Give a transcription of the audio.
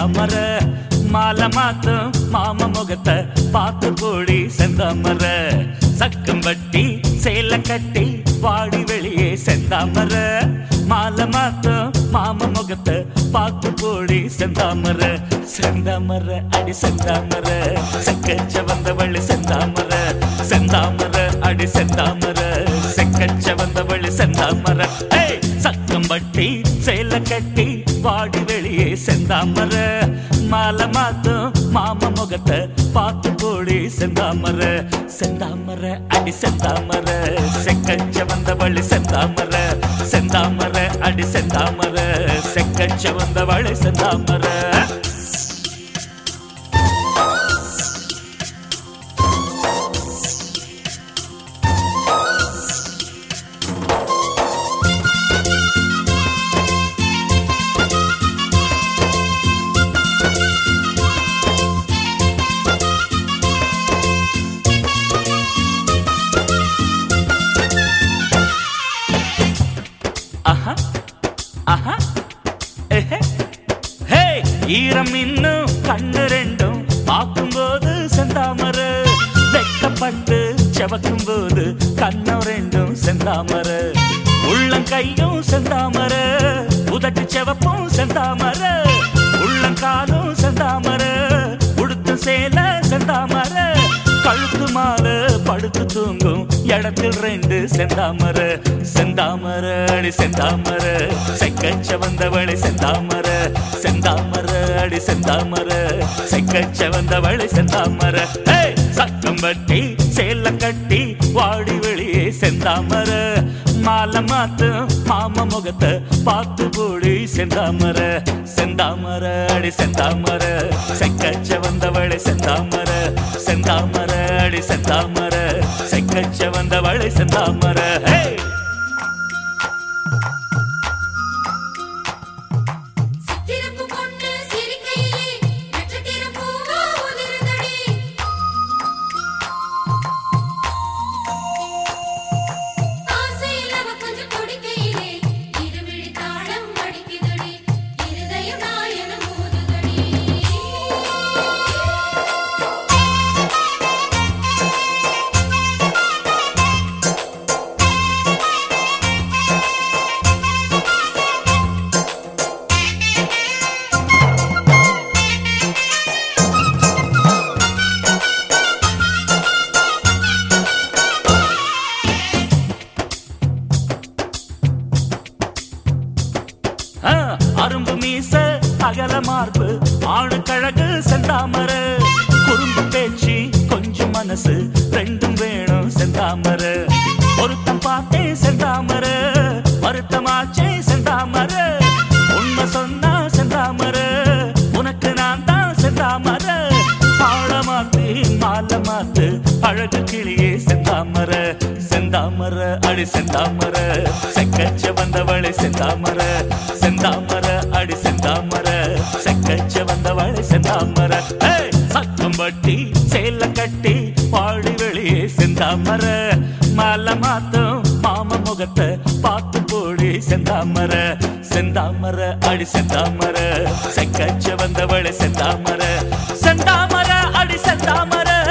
செந்தாமர மாலை மாத்தும் மாம முகத்தை பார்த்து போடி செந்தாமர சக்கம் வட்டி சேல கட்டி வாடி வெளியே செந்தாமர மாலை மாத்தும் மாம முகத்தை பார்த்து போடி செந்தாமர செந்தாமர அடி செந்தாமர செக்கச்ச வந்தவள் செந்தாமர செந்தாமர அடி செந்தாமர செக்கச்ச வந்தவள் செந்தாமர ஏய் சக்கம் வட்டி சேல கட்டி வாடி வெளியே செந்தாமர மாலை மாத்தும் மாம முகத்தை பார்த்து போடி செந்தாமர செந்தாமர அடி செந்தாமர செக்கச்ச வந்தவள் செந்தாமர செந்தாமர அடி செந்தாமர செக்கச்ச வந்தவள் செந்தாமர ஆஹா ஆஹா எஹே. ஹே ஈரம் இன்னும் கண்ணு ரெண்டும் பார்க்கும்போது செந்தாமர வெக்கப்பட்டு செவக்கும் போது கண்ணம் ரெண்டும் செந்தாமர உள்ளங்கையும் செந்தாமர உதட்டு செவப்பும் செந்தாமர உள்ளங்காலும் செந்தாமர உடுத்து சேல செந்தாமர கழுத்து மாலை படுத்து தூங்கும் இடத்தில் ரெண்டு செந்தாமர செந்தாமர அடி செந்தாமர செக்கச்ச வந்தவளை செந்தாமர செந்தாமர அடி செந்தாமர செக்கச்ச வந்தவளை செந்தாமர ஹே! சக்கம் வட்டி சேல கட்டி வாடி வெளியே செந்தாமர மாலை மாத்து மாம முகத்தை பார்த்து போடி செந்தாமர செந்தாமர அடி செந்தாமர செக்கச்ச வந்தவளை செந்தாமர செந்தாமர அடி செந்தாமர செக்கச்ச வந்தவளை செந்தாமர ஹே சித்திரப்பு பொண்ணு சிரிக்கையிலே நட்சத்திரம் பூவா உதிருதடி ஆசையில் அவ கொஞ்சம் கொடிக்கையிலே இருவிழி தாளம் அடிக்குதடி இருதயம் நாயனம் ஊதுதடி ஆ, அரும்பு மீச அகல மார்பு ஆணு கழகு செந்தாமர குறும்பு பேச்சு கொஞ்சம் மனசு ரெண்டும் வேணும் செந்தாமர பொருத்தம் பார்த்தேன் செந்தாமர வருத்தமாச்சே செந்தாமர உண்மை சொன்னா செந்தாமர உனக்கு நான் தான் செந்தாமர ஆழ மாத்து மாலை மாத்து அழகு கிளியே செந்தாமர செந்தாமர அடி செந்தாமர செக்கச்ச வந்தவளை செந்தாமர செந்தாமர அடி செந்தாமர செக்கச்ச வந்தவளை செந்தாமர ஏய், சத்தம் வட்டி சேல கட்டி பாடி வெளியே செந்தாமர மாலை மாத்தும் மாம முகத்தை பார்த்து போடி செந்தாமர செந்தாமர அடி செந்தாமர செக்கச்ச வந்தவளை செந்தாமர செந்தாமர அடி செந்தாமர